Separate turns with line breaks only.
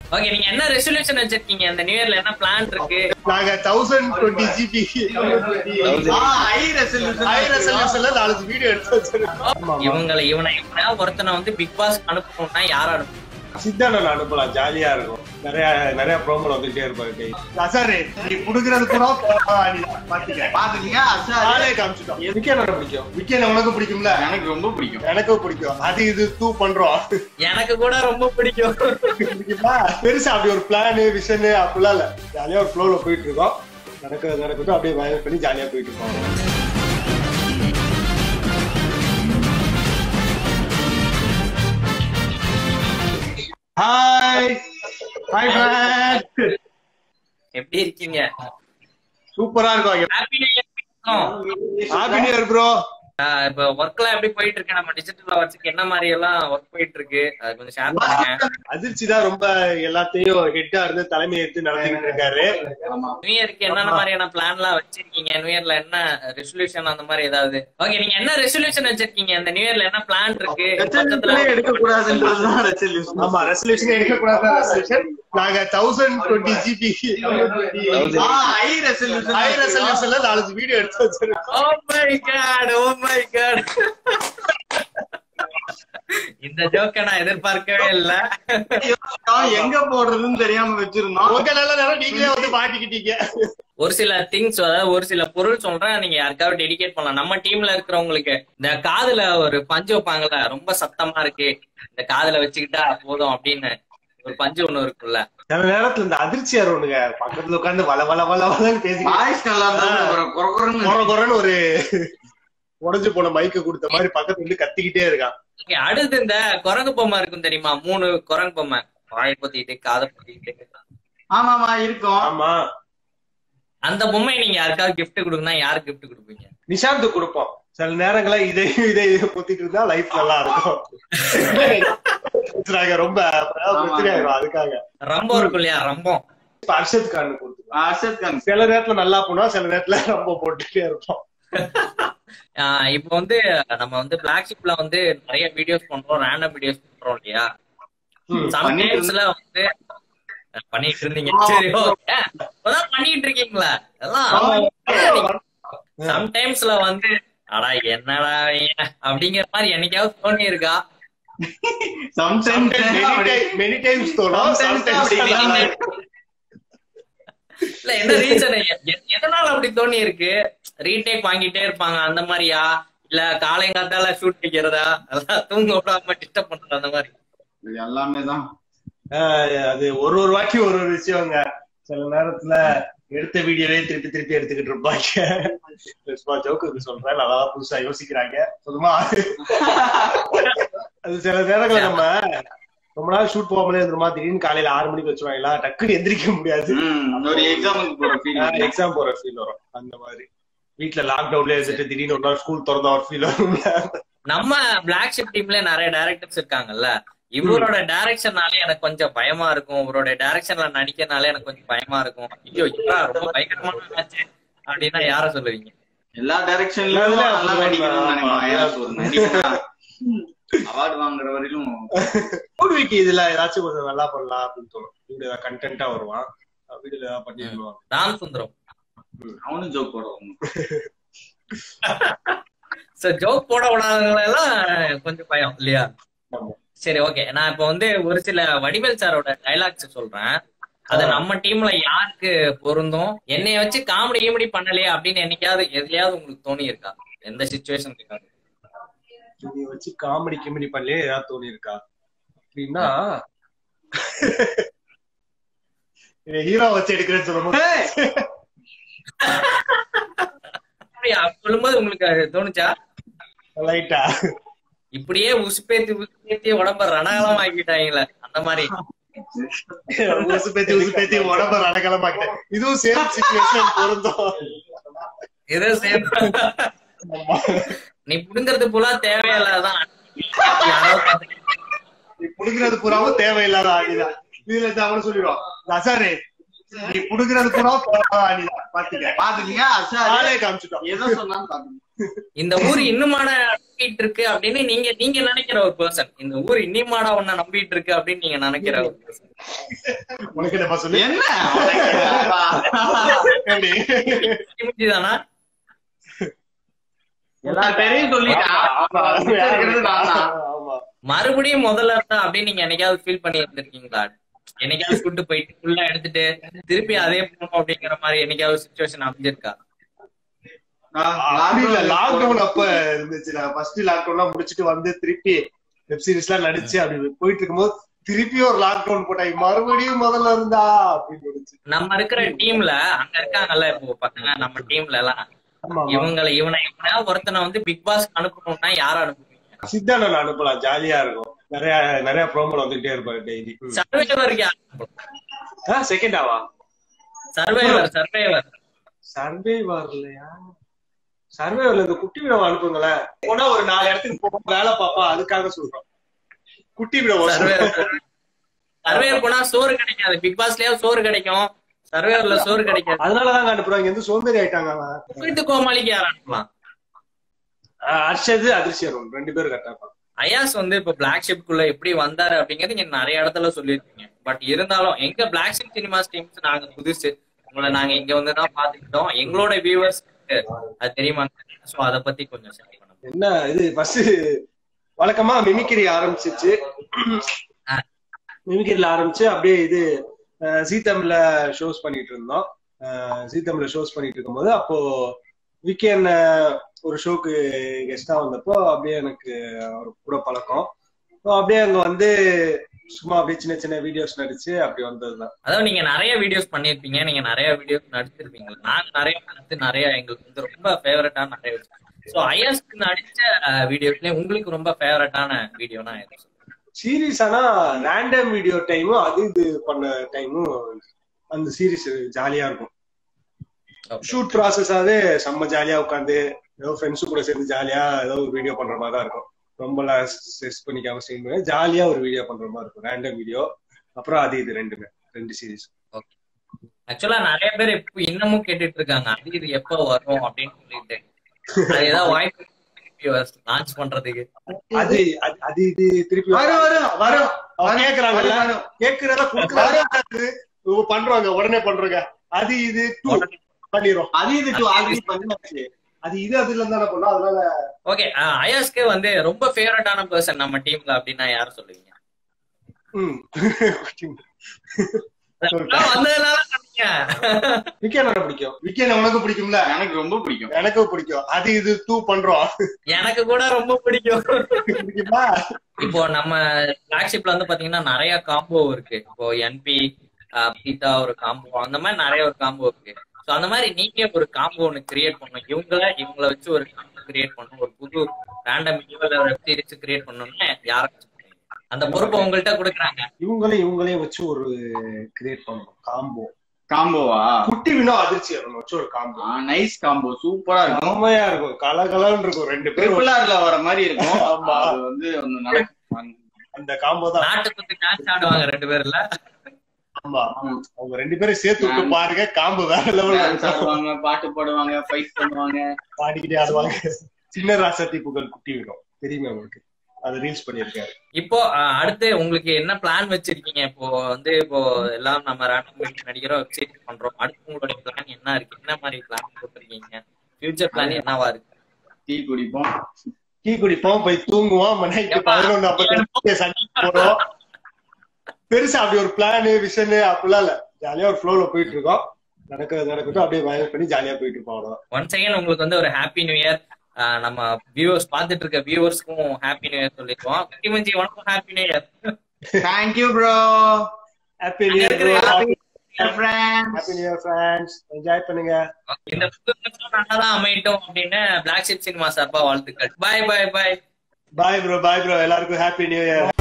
Okay நீங்க என்ன resolution வச்சிருக்கீங்க இந்த நியூ இயர்ல என்ன பிளான் இருக்கு
நாங்க தௌசண்ட் டுவெண்ட்டி ஜிபி ஹை ரெசல்யூஷன்ல நாலு வீடியோ எடுத்து வச்சிருக்கோம்
இவங்களை இவனை இவனா ஒருத்தனை வந்து பிக் பாஸ் அனுப்பணும்னா யார அனுப்பணும்
சித்தானன் அனுப்பலாம் ஜாலியா இருக்கும் நிறைய நிறைய ப்ரோமோ வந்துட்டே இருப்பாரு அசாரு நீ புடுக்கிறது கூட பாத்துக்க
பாத்துக்கீங்க
ஆளே காமிச்சிட்டோம் விக்கெட் பிடிக்கும் விக்கெட் உனக்கு பிடிக்கும்ல
எனக்கு ரொம்ப பிடிக்கும்
எனக்கும் பிடிக்கும் அது இது தூ பண்றோம்
எனக்கு கூட ரொம்ப பிடிக்கும்
பிடிக்குமா? பெருசா அப்படி ஒரு பிளான் விஷன் அப்படிலாம் இல்ல ஜாலியா ஒரு ஃப்ளோல போயிட்டு இருக்கோம் நடக்கிறது நடக்கட்டும் அப்படியே வயல் பண்ணி ஜாலியா போயிட்டு இருக்கோம் ஹாய் ஹாய் ஃப்ரெண்ட்
எப்படி இருக்கீங்க
சூப்பரா இருக்கும்
happy new year
happy new year bro
இப்ப ஒர்க் எல்லாம் எப்படி போயிட்டு இருக்கு நம்ம டிஜிட்டல் வச்சுக்கு என்ன மாதிரி எல்லாம் ஒர்க் போயிட்டு இருக்கு அது கொஞ்சம் ஷேர் பண்ணுங்க
அதிர்ச்சி தான் ரொம்ப எல்லாத்தையும் ஹெட்டா இருந்து தலைமை எடுத்து நடத்திட்டு இருக்காரு
நியூ இயருக்கு என்னென்ன மாதிரியான பிளான் எல்லாம் வச்சிருக்கீங்க நியூ இயர்ல என்ன ரெசல்யூஷன் அந்த மாதிரி ஏதாவது ஓகே நீங்க என்ன ரெசல்யூஷன் வச்சிருக்கீங்க இந்த நியூ இயர்ல என்ன பிளான் இருக்கு பக்கத்துல
எடுக்க கூடாதுன்றதுதான் ரெசல்யூஷன்
ஆமா ரெசல்யூஷன் எடுக்க கூடாது ரெசல்யூஷன் நாங்க thousand twenty GB
high resolution
high ரெசல்யூஷன்ல நாலு வீடியோ எடுத்து வச்சிருக்கோம்
oh my god oh my god இந்த ஜோக்க நான் எதிர்பார்க்கவே இல்ல
எங்க போடுறதுன்னு தெரியாம வச்சிருந்தோம்
உங்க நல்ல நேரம் நீங்களே வந்து மாட்டிக்கிட்டீங்க
ஒரு சில திங்ஸ் அதாவது ஒரு சில பொருள் சொல்றேன் நீங்க யாருக்காவது டெடிகேட் பண்ணலாம் நம்ம டீம்ல இருக்கிறவங்களுக்கு இந்த காதுல ஒரு பஞ்சு வைப்பாங்கல்ல ரொம்ப சத்தமா இருக்கு இந்த காதுல வச்சுக்கிட்டா போதும் அப்படின்னு ஒரு பஞ்சு ஒண்ணு இருக்குல்ல
சில நேரத்துல இந்த அதிர்ச்சியார் ஒண்ணுங்க பக்கத்துல உட்கார்ந்து வள வள வள வளன்னு பேசி
வாய்ஸ் நல்லா இருந்தா குறை குறைன்னு
குறை குறைன்னு ஒரு உடைஞ்சு போன மைக்க கொடுத்த மாதிரி பக்கத்துல இருந்து கத்திக்கிட்டே இருக்கான்
Okay, அடுத்து இந்த குரங்கு பொம்மை இருக்கும் தெரியுமா மூணு குரங்கு பொம்மை வாய் பொத்திக்கிட்டு காதை பொத்திக்கிட்டு
ஆமாமா இருக்கும்
ஆமா
அந்த பொம்மை நீங்க யாருக்காவது gift கொடுக்கணும்னா யாருக்கு gift கொடுப்பீங்க
நிஷாந்த் கொடுப்போம் சில நேரங்கள இதை இதை இதை பொத்திட்டு இருந்தா லைஃப் நல்லா இருக்கும் நாங்க ரொம்ப பிரச்சனை ஆயிரும் அதுக்காக
ரொம்ப இருக்கும் இல்லையா ரொம்ப
இப்ப அர்ஷத் கான் கொடுத்துருவோம்
அர்ஷத் கான்
சில நேரத்துல நல்லா போனா சில நேரத்துல ரொம்ப போட்டுட்டே இருப்போம்
ஆஹ் இப்போ வந்து நம்ம வந்து பிளாக் ஷிப்ல வந்து நிறைய வீடியோஸ் பண்றோம் ரேண்டம் வீடியோஸ் பண்றோம் இல்லையா
ம்,
சம்டைம்ஸ்ல வந்து பண்ணிட்டு இருந்தீங்க சரி ஓகே இப்பதான் பண்ணிட்டு இருக்கீங்களா எல்லாம் சம்டைம்ஸ்ல வந்து அடா என்னடா இவன் அப்படிங்கிற மாதிரி என்னைக்காவது தோணி இருக்கா
சம்டைம்ஸ்
மெனி டைம்ஸ் தோணும்
Sometimes
sometimes
அப்படி
நல்லா
இல்லைங்க.
இல்ல என்ன ரீசன் எதனால அப்படி தோணி இருக்கு ரீடேக் வாங்கிட்டே இருப்பாங்க அந்த மாதிரியா இல்ல காலைங்காத்தால ஷூட் பிடிக்கிறதா அதெல்லாம் தூங்க விடாம டிஸ்டர்ப் பண்றது அந்த மாதிரி
இது எல்லாமே தான்
ஆஹ் அது ஒரு ஒரு வாட்டி ஒரு ஒரு விஷயங்க சில நேரத்துல எடுத்த வீடியோவே திருப்பி திருப்பி எடுத்துக்கிட்டு இருப்பாங்க சும்மா ஜோக்கு சொல்றேன் நல்லா புதுசா யோசிக்கிறாங்க சொல்லுமா அது சில நேரங்கள்ல நம்ம ரொம்ப நாள் ஷூட் போகாமலே இருந்துருமா திடீர்னு காலையில ஆறு மணிக்கு வச்சுருவாங்களா டக்குன்னு எந்திரிக்க முடியாது
ம், ஒரு எக்ஸாமுக்கு போற ஃபீல்
எக்ஸாம் போற ஃபீல் வரும் அந்த மாதிரி வீட்ல லாக்டவுன்ல இருந்துட்டு திடீர்னு ஒரு நாள் ஸ்கூல் திறந்த ஒரு ஃபீல் வரும்
நம்ம பிளாக் ஷிப் டீம்ல நிறைய டைரக்டர்ஸ் இருக்காங்கல்ல இவரோட டைரக்ஷன்னாலே எனக்கு கொஞ்சம் பயமா இருக்கும் இவரோட டைரக்ஷன்ல நடிக்கிறனாலே எனக்கு கொஞ்சம் பயமா இருக்கும் ஐயோ இவரா ரொம்ப பயங்கரமான மேட்ச் அப்படின்னா யார சொல்லுவீங்க
எல்லா டைரக்ஷன்லயும்
அதுல
நல்லா
அப்படிதான்
நடிக்கணும்னு
ஆமா.
நினைப்பான் ஏதாச்சும் ஒரு நடிகனா அவார்டு வாங்குற வரையிலும்
மூவிக்கு இதுல ஏதாச்சும் கொஞ்சம் நல்லா பண்ணலாம் அப்படின்னு தோணும் வீடியோ ஏதாவது கண்டென்ட்டா வருவான் வீடியோல ஏதாவது பண்ணிடுவான்
ராம் சுந்தரம்
அவனும் ஜோக் போடுவான்
சோ ஜோக் போட விடாதவங்க எல்லாம் கொஞ்சம் பயம் இல்லையா
ஆமா.
சரி ஓகே நான் இப்ப வந்து ஒரு சில வடிவேல் சாரோட டைலாக்ஸ் சொல்றேன் அது நம்ம டீம்ல யாருக்கு பொருந்தும் என்னைய வச்சு காமெடி கீமெடி பண்ணலையே அப்படின்னு என்னைக்காவது எதுலயாவது உங்களுக்கு தோணி இருக்கா எந்த சுச்சுவேஷன் இருக்காது
இதை வச்சு காமெடி கிமெடி பண்ணலே ஏதாவது தோணி இருக்கா அப்படின்னா ஹீரோ வச்சு எடுக்கிறேன்னு சொல்லும்போது
அப்படியா? சொல்லும்போது உங்களுக்கு அது தோணுச்சா
லைட்டா
இப்படியே உசுப்பேத்தி உசுப்பேத்தி உடம்ப ரணகலம் ஆக்கிட்டாங்களே அந்த மாதிரி
உசு பேத்தி உசு பேத்தி உடம்ப ரணகலமாக்கிட்டேன் இதுவும் சேம் சுச்சுவேஷன் பொருந்தும்
ஏதோ சேர்ந்து நீ புடுங்கிறது போல தேவையில்லாதான் யாரோ பார்த்துட்டு
நீ புடுங்கிறது பூராவும் தேவையில்லாத ஆடிதான் இதுல இருந்து அவனு சொல்லிடுவான் அசாரு நீ புடுங்குறது கூட நீதான் பாத்துக்க
பாத்துக்கீங்க அசாரு
ஆளே காமிச்சிட்டோம்
எதோ சொன்னாலும் பாத்துக்கீங்க
இந்த ஊர் இன்னுமான நம்பிட்டு இருக்கு அப்படின்னு நீங்க நீங்க நினைக்கிற ஒரு பர்சன் இந்த ஊர் இன்னிமாடா உன்ன நம்பிட்டு இருக்கு அப்படின்னு நீங்க நினைக்கிற ஒரு person.
உனக்கு என்னப்பா சொல்லு
என்ன
எப்படி?
புரிஞ்சுதானா
எல்லா பேரையும் சொல்லிட்டான்
ஆமா,
மிச்சம் இருக்கிறது நான் தான்.
ஆமா.
மறுபடியும் முதல்ல இருந்தா அப்படின்னு நீங்க என்னைக்காவது ஃபீல் பண்ணி இருந்திருக்கீங்களா என்னைக்காவது கூட்டு போயிட்டு ஃபுல்லா எடுத்துட்டு திருப்பி அதே போகணும் அப்படிங்கிற மாதிரி என்னைக்காவது சுச்சுவேஷன் அமைஞ்சிருக்கா
அப்படி இல்ல லாக்டவுன் அப்ப இருந்துச்சு நான் ஃபர்ஸ்ட் லாக்டவுன்லாம் முடிச்சிட்டு வந்து திருப்பி வெப் சீரிஸ் எல்லாம் நடிச்சு அப்படி போயிட்டு இருக்கும்போது திருப்பி ஒரு லாக்டவுன் போட்டாங்க மறுபடியும் முதல்ல இருந்தா அப்படின்னு இருந்துச்சு
நம்ம இருக்கிற டீம்ல அங்க இருக்காங்கல்ல இப்போ பாத்தீங்கன்னா நம்ம டீம்ல எல்லாம்
ஆமா, ஆமா.
இவங்களை இவனை இவனை ஒருத்தனை வந்து பிக் பாஸ் அனுப்பணும்னா யார அனுப்புவீங்க
சித்தானன் அனுப்பலாம் ஜாலியா இருக்கும் நிறைய நிறைய ப்ரோமோ வந்துட்டே இருப்பாரு டெய்லி
சர்வைவருக்கு யார் அனுப்பணும்
செகண்ட் ஆவா
சர்வைவர் சர்வைவர்
சர்வே வரலையா சர்வேவர்ல இந்த குட்டி விடம் அனுப்புங்களேன் போனா ஒரு நாலு இடத்துக்கு போவோம் வேலை பார்ப்போம் அதுக்காக சொல்றோம் குட்டி விடம்
சர்வைவர் சர்வைவர் போனா சோறு கிடைக்காது பிக் பாஸ்லயே சோறு கிடைக்கும் சர்வைவர்ல சோறு கிடைக்காது
அதனாலதான் அனுப்புறாங்க எந்த சோம்பேறி ஆயிட்டாங்க அவன்
வீட்டு கோமாளிக்கு யார் அனுப்பலாம்
ஆஹ் அர்ஷது அதிர்ச்சி அருண் ரெண்டு பேரும் கரெக்டா இருப்பாங்க
அயாஸ் வந்து இப்ப பிளாக் ஷிப்குள்ள எப்படி வந்தாரு அப்படிங்கறது நீங்க நிறைய இடத்துல சொல்லியிருக்கீங்க பட் இருந்தாலும் எங்க பிளாக் ஷிப் சினிமாஸ் டீம்ஸ் நாங்க புதுசு உங்களை நாங்க இங்க வந்து தான் பாத்துக்கிட்டோம் எங்களோட வியூவர்ஸ் அது தெரியுமா சோ அத பத்தி கொஞ்சம் ஷேர் பண்ணுங்க
என்ன இது ஃபர்ஸ்ட் வழக்கமா மிமிக்ரி ஆரம்பிச்சிச்சு
ஆ.
மிமிக்ரில ஆரம்பிச்சு அப்படியே இது அஹ், ஜீ தமிழ்ல ஷோஸ் பண்ணிட்டு இருந்தோம் அஹ், ஜீ தமிழ்ல ஷோஸ் பண்ணிட்டு இருக்கும்போது அப்போ வீக்கெண்ட் ஒரு ஷோக்கு கெஸ்டா வந்தப்போ அப்படியே எனக்கு அவர் கூட பழக்கம் So, அப்படியே அங்க வந்து சும்மா அப்படியே சின்ன சின்ன வீடியோஸ் நடிச்சு அப்படி வந்ததுதான்
அதாவது நீங்க நிறைய வீடியோஸ் பண்ணிருப்பீங்க நீங்க நிறைய வீடியோஸ் நடிச்சிருப்பீங்க நான் நிறைய பார்த்து நிறைய எங்களுக்கு வந்து ரொம்ப ஃபேவரட்டான நிறைய சோ ஐஎஸ் நடிச்ச வீடியோஸ்ல உங்களுக்கு ரொம்ப ஃபேவரட்டான வீடியோனா எது சொல்லுங்க?
சீரீஸ் ஆனா ரேண்டம் வீடியோ டைமும் அது இது பண்ண டைமும் அந்த சீரீஸ் ஜாலியா இருக்கும்
Okay.
ஷூட் ப்ராசஸாவே செம்ம ஜாலியா உட்காந்து ஏதோ ஃப்ரெண்ட்ஸு கூட சேர்ந்து ஜாலியா ஏதோ ஒரு வீடியோ பண்ற மாதிரி தான் இருக்கும் ரொம்ப ஸ்ட்ரெஸ் பண்ணிக்காம செய்ய ஜாலியா ஒரு வீடியோ பண்ற மாதிரி இருக்கும் ரேண்டம் வீடியோ அப்புறம் அது இது ரெண்டுமே ரெண்டு சீரீஸ்
ஆக்சுவலா நிறைய பேர் இப்போ இன்னமும் கேட்டுட்டு இருக்காங்க அது இது எப்ப வரும் அப்படின்னு சொல்லிட்டு அது ஏதாவது வாய்ப்பு லான்ச் பண்றதுக்கு
அது அது- அது இது திருப்பி
வரும் வரும் வரும்
அவங்க கேக்குறாங்கல்ல
வரும்.
கேக்குறத கொடுக்குறாங்க பண்றாங்க உடனே பண்றாங்க அது இது two பண்ணிரும்
அது இது டூ ஆல்ரெடி பண்ணாச்சு
அது இது அது இல்ல தானே பண்ணோம் அதனால
ஓகே அயாஸ்க்கு வந்து ரொம்ப ஃபேவரட்டான பர்சன் நம்ம டீம்ல அப்படின்னா யார் சொல்லுவீங்க
ம்
நான் வந்ததுனால சொன்னீங்க
விக்கெட் என்ன பிடிக்கும் விக்கெட் உனக்கு பிடிக்கும்ல
எனக்கு ரொம்ப பிடிக்கும்
எனக்கும் பிடிக்கும் அது இது டூ பண்றோம்
எனக்கு கூட ரொம்ப பிடிக்கும்
பிடிக்குமா
இப்போ நம்ம பிளாக்ஷிப்ல வந்து பாத்தீங்கன்னா நிறைய காம்போ இருக்கு இப்போ என்பி பீதா ஒரு காம்போ அந்த மாதிரி நிறைய ஒரு காம்போ இருக்கு சோ அந்த மாதிரி நீங்க ஒரு காம்போ ஒண்ணு கிரியேட் பண்ணணும் இவங்கள இவங்கள வச்சு ஒரு காம்போ கிரியேட் பண்ணணும் ஒரு புது ரேண்டம் வெப் சீரிஸ் கிரியேட் பண்ணணும்னு யார அந்த பொறுப்பை உங்கள்கிட்ட கொடுக்குறாங்க
இவங்களையும் இவங்களையும் வச்சு ஒரு கிரியேட் பண்ணணும் காம்போ
காம்போவா
குட்டி வினோ அதிர்ச்சி வரணும் வச்சு ஒரு காம்போ
நைஸ் காம்போ சூப்பரா இருக்கும்
செம்மையா இருக்கும் கலகலன்னு இருக்கும் ரெண்டு பேரும்
ட்ரிபிளார்ல வர மாதிரி இருக்கும்
ஆமா.
அது வந்து ஒண்ணு நடக்கும்
அந்த காம்போ தான்
நாட்டுக்கு டான்ஸ் ஆடுவாங்க ரெண்டு பேர்ல
ஆமா அவங்க ரெண்டு பேரும் சேர்த்து விட்டு பாருங்க காம்போ வேற லெவல்ல
Dance
இருக்கும்
ஆடுவாங்க பாட்டு பாடுவாங்க ஃபைட் பண்ணுவாங்க
பாடிக்கிட்டே ஆடுவாங்க சின்ன ராசத்தி புகழ் குட்டி விடும் தெரியுமா உங்களுக்கு அது ரீல்ஸ் பண்ணிருக்காரு
இப்போ அஹ், அடுத்து உங்களுக்கு என்ன பிளான் வச்சிருக்கீங்க இப்போ வந்து இப்போ எல்லாம் நம்ம ரேண்டம் நடிக்கிறோம் வெப்சைட் பண்றோம் அடுத்து உங்களுடைய பிளான் என்ன இருக்கு என்ன மாதிரி பிளான் போட்டிருக்கீங்க ஃபியூச்சர் பிளான் என்னவா இருக்கு
டீ குடிப்போம்
டீ குடிப்போம் போய் தூங்குவோம் நைட்டு பதினொன்னு அப்படி சண்டை போடுவோம் பெருசா அப்படி ஒரு பிளானு விஷனு அப்படிலாம் இல்ல ஜாலியா ஒரு ஃப்ளோல போயிட்டு இருக்கோம் நடக்கிறது நடக்கட்டும் அப்படியே மேனேஜ் பண்ணி ஜாலியா போயிட்டு இருப்போம் அவ்வளவுதான்
ஒன் செகண்ட் உங்களுக்கு வந்து ஒரு ஹாப்பி நியூ இயர் நம்ம வியூவர்ஸ் பார்த்துட்டு இருக்க வியூவர்ஸ்க்கும் ஹாப்பி நியூ இயர் சொல்லிடுவோம் குட்டிமஞ்சி உனக்கும் happy new year
thank you bro
happy new
இருக்கிற
year
friends
happy new year friends enjoy பண்ணுங்க
இந்த புது வருஷம் நல்லதா அமையட்டும் அப்படின்னு பிளாக் ஷிப் சினிமா சார்பா வாழ்த்துக்கள் bye bye bye
bye bro bye bro எல்லாருக்கும் ஹாப்பி நியூ இயர்